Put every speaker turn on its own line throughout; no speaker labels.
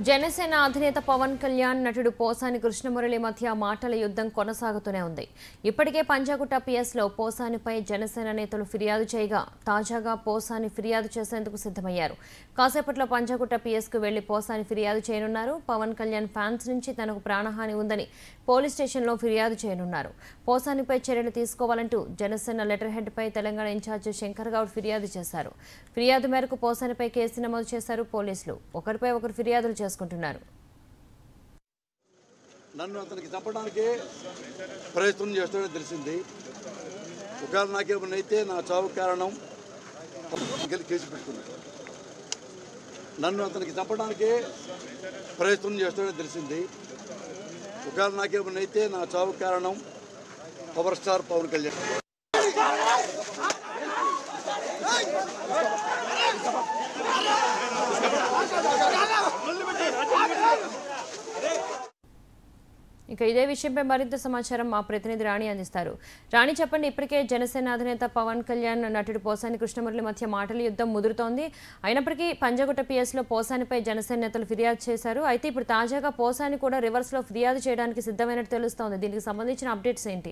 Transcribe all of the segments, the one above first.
జనసేన అధినేత పవన్ కళ్యాణ్ నటుడు పోసాని కృష్ణమురళి మధ్య మాటల యుద్ధం కొనసాగుతూనే ఉంది ఇప్పటికే పంజాగుట్ట పిఎస్లో పోసానిపై జనసేన నేతలు ఫిర్యాదు చేయగా తాజాగా పోసాని ఫిర్యాదు చేసేందుకు సిద్ధమయ్యారు కాసేపట్లో పంజాగుట్ట పిఎస్కు వెళ్లి పోసాని ఫిర్యాదు చేయనున్నారు పవన్ కళ్యాణ్ ఫ్యాన్స్ నుంచి తనకు ప్రాణహాని ఉందని పోలీస్ స్టేషన్లో ఫిర్యాదు చేయనున్నారు పోసానిపై చర్యలు తీసుకోవాలంటూ జనసేన లెటర్ హెడ్పై తెలంగాణ ఇన్ఛార్జి శంకర్ గౌడ్ ఫిర్యాదు చేశారు ఫిర్యాదు మేరకు పోసానిపై కేసు నమోదు చేశారు పోలీసులు ఒకరిపై ఒకరు ఫిర్యాదులు చేసుకుంటున్నారు
నన్ను అతనికి చంపడానికే ప్రయత్నం చేస్తాడని తెలిసింది ఒకవేళ నాకేమన్నా అయితే నా చావు కారణం ఇంకెళ్ళి కేసు పెట్టుకున్నాడు నన్ను అతనికి చంపడానికే ప్రయత్నం చేస్తాడని తెలిసింది ఒకవేళ నాకేమన్నా అయితే నా చావు కారణం పవర్ స్టార్ పవన్ కళ్యాణ్
ఇక ఇదే విషయంపై మరింత సమాచారం మా ప్రతినిధి రాణి అందిస్తారు రాణి చెప్పండి ఇప్పటికే జనసేన అధినేత పవన్ కళ్యాణ్ నటుడు పోసాని కృష్ణమురళి మధ్య మాటల యుద్ధం ముదురుతోంది అయినప్పటికీ పంజగుట్ట పిఎస్లో పోసానిపై జనసేన నేతలు ఫిర్యాదు చేశారు అయితే ఇప్పుడు తాజాగా పోసాని కూడా రివర్స్లో ఫిర్యాదు చేయడానికి సిద్ధమైనట్టు తెలుస్తోంది దీనికి సంబంధించిన అప్డేట్స్ ఏంటి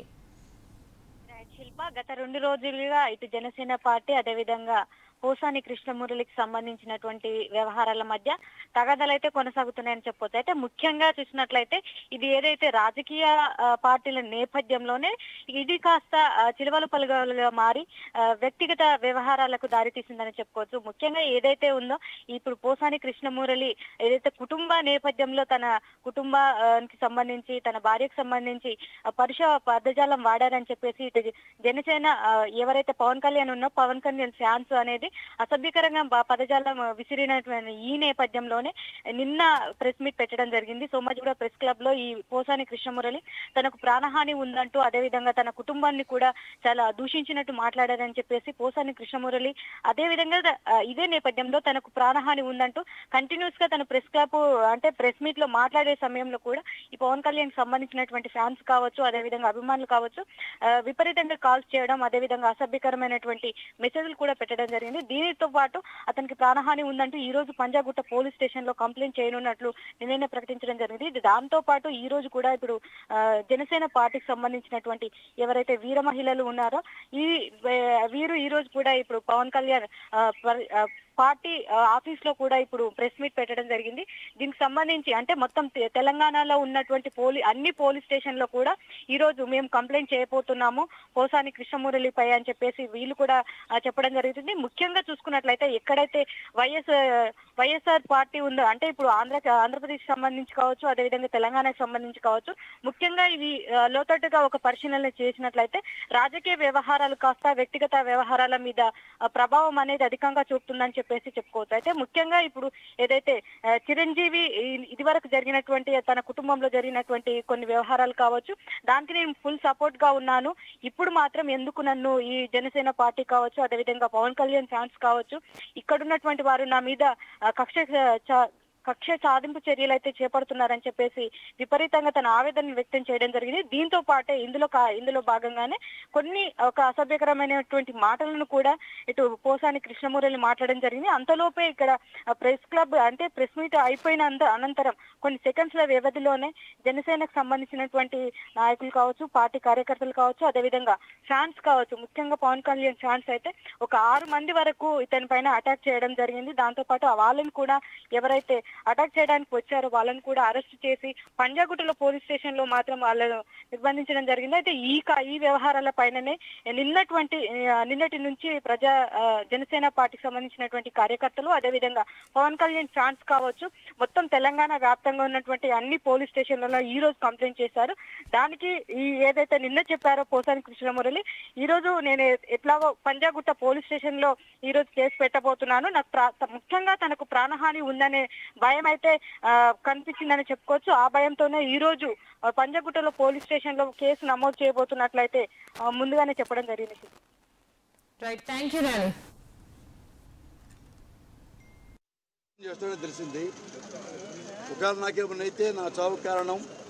రైట్ శిల్ప గత రెండు రోజులుగా ఇటు జనసేన పార్టీ అదేవిధంగా పోసాని కృష్ణమురళికి సంబంధించినటువంటి వ్యవహారాల మధ్య తగాదలైతే కొనసాగుతున్నాయని చెప్పొచ్చు అయితే ముఖ్యంగా చూసినట్లయితే ఇది ఏదైతే రాజకీయ ఆ, పార్టీల నేపథ్యంలోనే ఇది కాస్త ఆ, చిలువలు పలుగలుగా మారి ఆ, వ్యక్తిగత వ్యవహారాలకు దారితీసిందని చెప్పుకోవచ్చు ముఖ్యంగా ఏదైతే ఉందో ఇప్పుడు పోసాని కృష్ణమురళి ఏదైతే కుటుంబ నేపథ్యంలో తన కుటుంబానికి సంబంధించి తన భార్యకు సంబంధించి ఆ, పరుష పదజాలం వాడారని చెప్పేసి ఇటు జనసేన ఆ, ఎవరైతే పవన్ కళ్యాణ్ ఉన్నో పవన్ కళ్యాణ్ ఫ్యాన్స్ అనేది అసభ్యకరంగా బ- పదజాలం విసిరినటువంటి ఈ నేపథ్యంలోనే నిన్న ప్రెస్ మీట్ పెట్టడం జరిగింది సోమాజిగూడ ప్రెస్ క్లబ్ లో ఈ పోసాని కృష్ణమురళి తనకు ప్రాణహాని ఉందంటూ అదేవిధంగా తన కుటుంబాన్ని కూడా చాలా దూషించినట్టు మాట్లాడారని చెప్పేసి పోసాని కృష్ణమురళి అదే విధంగా ఆ, ఇదే నేపథ్యంలో తనకు ప్రాణహాని ఉందంటూ కంటిన్యూస్ గా తన ప్రెస్ క్లబ్ అంటే ప్రెస్ మీట్ లో మాట్లాడే సమయంలో కూడా ఈ పవన్ కళ్యాణ్ సంబంధించినటువంటి ఫ్యాన్స్ కావచ్చు అదేవిధంగా అభిమానులు కావచ్చు ఆ, విపరీతంగా కాల్స్ చేయడం అదేవిధంగా అసభ్యకరమైనటువంటి మెసేజ్లు కూడా పెట్టడం జరిగింది దీనితో పాటు అతనికి ప్రాణహాని ఉందంటూ ఈ రోజు పంజాగుట్ట పోలీస్ స్టేషన్ లో కంప్లైంట్ చేయనున్నట్లు నిన్ననే ప్రకటించడం జరిగింది ఇది దాంతో పాటు ఈ రోజు కూడా ఇప్పుడు ఆ, జనసేన పార్టీకి సంబంధించినటువంటి ఎవరైతే వీర మహిళలు ఉన్నారో ఈ వే- వీరు ఈ రోజు కూడా ఇప్పుడు పవన్ కళ్యాణ్ ఆ, పరి- ఆ, పార్టీ ఆ, ఆఫీస్ లో కూడా ఇప్పుడు ప్రెస్ మీట్ పెట్టడం జరిగింది దీనికి సంబంధించి అంటే మొత్తం తె- తెలంగాణలో ఉన్నటువంటి పోలీ అన్ని పోలీస్ స్టేషన్ లో కూడా ఈ రోజు మేము కంప్లైంట్ చేయబోతున్నాము పోసాని కృష్ణమురళిపై అని చెప్పేసి వీళ్ళు కూడా ఆ, చెప్పడం జరుగుతుంది ముఖ్యంగా చూసుకున్నట్లయితే ఎక్కడైతే వైఎస్ వైఎస్ఆర్ పార్టీ ఉందో అంటే ఇప్పుడు ఆంధ్ర ఆంధ్రప్రదేశ్ సంబంధించి కావచ్చు అదేవిధంగా తెలంగాణకు సంబంధించి కావచ్చు ముఖ్యంగా ఇవి ఆ, లోతట్టుగా ఒక పరిశీలన చేసినట్లయితే రాజకీయ వ్యవహారాలు కాస్త వ్యక్తిగత వ్యవహారాల మీద ఆ, ప్రభావం అనేది అధికంగా చూపుతుందని చెప్పేసి చెప్పుకోవచ్చు అయితే ముఖ్యంగా ఇప్పుడు ఏదైతే ఆ, చిరంజీవి ఈ- ఇదివరకు జరిగినటువంటి తన కుటుంబంలో జరిగినటువంటి కొన్ని వ్యవహారాలు కావచ్చు దానికి నేను ఫుల్ సపోర్ట్ గా ఉన్నాను ఇప్పుడు మాత్రం ఎందుకు నన్ను ఈ జనసేన పార్టీ కావచ్చు అదేవిధంగా పవన్ కళ్యాణ్ ఫ్యాన్స్ కావచ్చు ఇక్కడ ఉన్నటువంటి వారు నా మీద ఆ, కక్ష చ- కక్ష సాధింపు చర్యలు అయితే చేపడుతున్నారని చెప్పేసి విపరీతంగా తన ఆవేదన వ్యక్తం చేయడం జరిగింది దీంతో పాటే ఇందులో కా- ఇందులో భాగంగానే కొన్ని ఒక అసభ్యకరమైనటువంటి మాటలను కూడా ఇటు పోసాని కృష్ణమురళి మాట్లాడడం జరిగింది అంతలోపే ఇక్కడ ప్రెస్ క్లబ్ అంటే ప్రెస్ మీట్ అయిపోయిన అంత- అనంతరం కొన్ని సెకండ్స్ ల వ్యవధిలోనే జనసేనకు సంబంధించినటువంటి నాయకులు కావచ్చు పార్టీ కార్యకర్తలు కావచ్చు అదేవిధంగా ఫ్యాన్స్ కావచ్చు ముఖ్యంగా పవన్ కళ్యాణ్ ఫ్యాన్స్ అయితే ఒక ఆరు మంది వరకు ఇతని పైన అటాక్ చేయడం జరిగింది దాంతో పాటు ఆ వాళ్ళని కూడా ఎవరైతే అటాక్ చేయడానికి వచ్చారో వాళ్ళని కూడా అరెస్ట్ చేసి పంజాగుట్టలో పోలీస్ స్టేషన్ లో మాత్రం వాళ్ళను నిర్బంధించడం జరిగింది అయితే ఈ కా- ఈ వ్యవహారాల పైననే నిన్నటువంటి ఆ, నిన్నటి నుంచి ప్రజా ఆ, జనసేన పార్టీకి సంబంధించినటువంటి కార్యకర్తలు అదేవిధంగా పవన్ కళ్యాణ్ ఫ్యాన్స్ కావచ్చు మొత్తం తెలంగాణ వ్యాప్తంగా ఉన్నటువంటి అన్ని పోలీస్ స్టేషన్లలో ఈ రోజు కంప్లైంట్ చేశారు దానికి ఈ ఏదైతే నిన్న చెప్పారో పోసాని కృష్ణమురళి ఈ రోజు నేను ఎట్లాగో పంజాగుట్ట పోలీస్ స్టేషన్ లో ఈ రోజు కేసు పెట్టబోతున్నాను నాకు ప్రా- ముఖ్యంగా తనకు ప్రాణహాని ఉందనే భయం అయితే ఆ, కనిపించిందని చెప్పుకోవచ్చు ఆ భయంతోనే ఈ రోజు ఆ, పంజాగుట్టలో పోలీస్ స్టేషన్ లో కేసు నమోదు చేయబోతున్నట్లయితే ఆ, ముందుగానే చెప్పడం జరిగింది
రైట్ థ్యాంక్ యూ రాణి
చేస్తాడని తెలిసింది ఒకవేళ నాకేమన్నా అయితే నా చావు కారణం